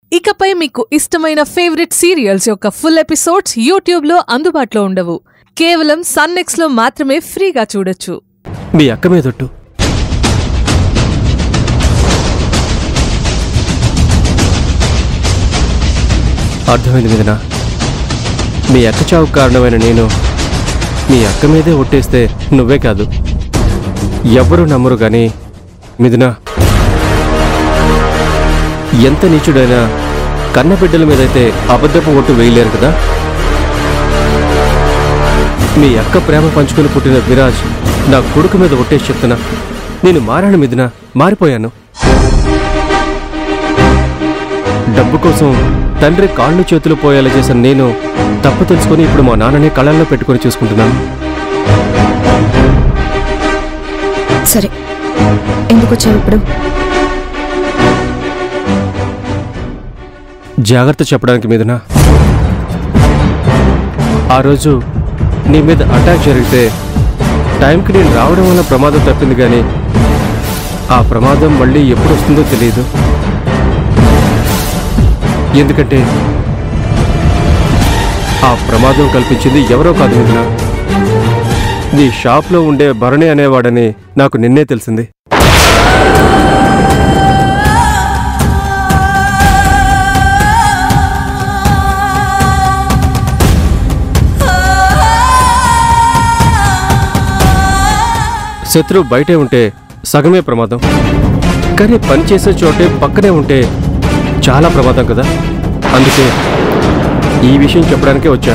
ఇకపై మీకు ఇష్టమైన ఫేవరెట్ సీరియల్స్ యొక్క ఫుల్ ఎపిసోడ్స్ యూట్యూబ్లో అందుబాటులో ఉండవు కేవలం సన్నెక్స్లో మాత్రమే ఫ్రీగా చూడొచ్చు మీ అక్క మీదొట్టు అర్థమైంది మీదనా మీ అక్క చావుకు కారణమైన నేను మీ అక్క మీదే ఒట్టేస్తే నువ్వే కాదు ఎవ్వరూ నమ్మరు కానీ మిథునా ఎంత నీచుడైనా కన్న బిడ్డల మీదైతే అబద్ధపు ఒట్టు వేయలేరు కదా మీ అక్క ప్రేమ పంచుకుని పుట్టిన విరాజ్ నా కొడుకు మీద ఒట్టేసి చెప్తున్నా నేను మారాను మిదిన మారిపోయాను డబ్బు కోసం తండ్రి కాళ్ళు చేతులు పోయేలా చేసిన నేను తప్పు తెలుసుకొని ఇప్పుడు మా నాన్నని కళ్ళల్లో పెట్టుకొని చూసుకుంటున్నాను సరే ఎందుకు వచ్చావు ఇప్పుడు జాగ్రత్త చెప్పడానికి మీదన ఆ రోజు నీ మీద అటాక్ జరిగితే టైంకి నేను రావడం వల్ల ప్రమాదం తప్పింది కానీ ఆ ప్రమాదం మళ్ళీ ఎప్పుడు వస్తుందో తెలియదు ఎందుకంటే ఆ ప్రమాదం కల్పించింది ఎవరో కాదు మిథున నీ షాప్లో ఉండే భరణి అనేవాడని నాకు నిన్నే తెలిసింది శత్రువు బయటే ఉంటే సగమే ప్రమాదం కానీ పనిచేసే చోటే పక్కనే ఉంటే చాలా ప్రమాదం కదా అందుకే ఈ విషయం చెప్పడానికే వచ్చా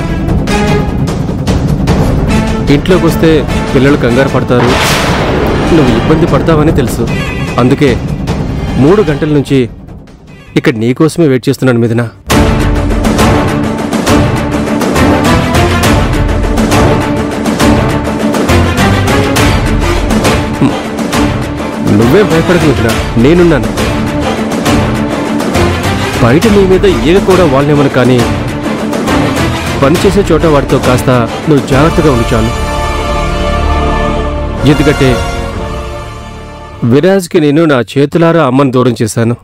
ఇంట్లోకి వస్తే పిల్లలు కంగారు పడతారు నువ్వు ఇబ్బంది పడతావని తెలుసు అందుకే మూడు గంటల నుంచి ఇక్కడ నీకోసమే వెయిట్ చేస్తున్నాను మిథునా నువ్వే భయపడకు మిథునా నేనున్నాను బయట నీ మీద ఈగ కూడా వాళ్ళేమను కానీ పనిచేసే చోట వాటితో కాస్త నువ్వు జాగ్రత్తగా ఉండు చాలు ఎందుకంటే విరాజ్కి నేను నా చేతులారా అమ్మను దూరం చేశాను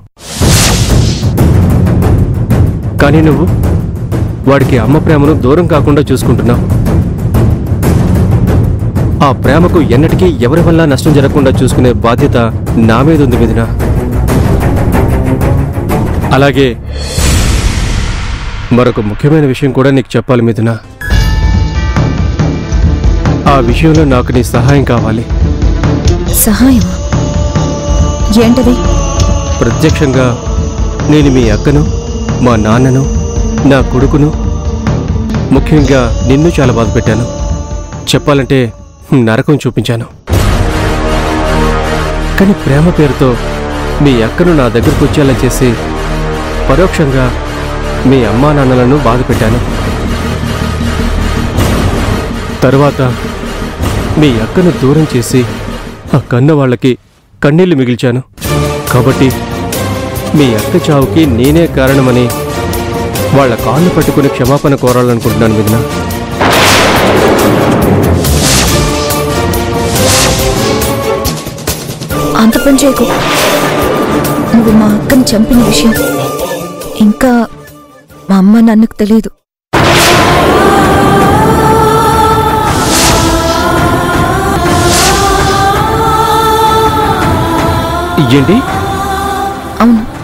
కానీ నువ్వు వాడికి అమ్మ ప్రేమను దూరం కాకుండా చూసుకుంటున్నావు ఆ ప్రేమకు ఎన్నటికీ ఎవరి వల్ల నష్టం జరగకుండా చూసుకునే బాధ్యత నా మీద ఉంది మిథున అలాగే మరొక ముఖ్యమైన విషయం కూడా నీకు చెప్పాలి మిథున ఆ విషయంలో నాకు నీ సహాయం కావాలి సహాయమా ఏంటది ప్రత్యక్షంగా నేను మీ అక్కను మా నాన్నను నా కొడుకును ముఖ్యంగా నిన్ను చాలా బాధ పెట్టాను చెప్పాలంటే నరకం చూపించాను కానీ ప్రేమ పేరుతో మీ అక్కను నా దగ్గరకు వచ్చేలా చేసి పరోక్షంగా మీ అమ్మా నాన్నలను బాధ పెట్టాను తరువాత మీ అక్కను దూరం చేసి ఆ కన్న వాళ్ళకి కన్నీళ్లు మిగిల్చాను కాబట్టి మీ అక్క చావుకి నేనే కారణమని వాళ్ళ కాళ్ళు పట్టుకుని క్షమాపణ కోరాలనుకుంటున్నాను మిథున అంత పని చేయకు నువ్వు మా అక్కని చంపిన విషయం ఇంకా మా అమ్మ నాన్నకు తెలియదు ఏంటి అవును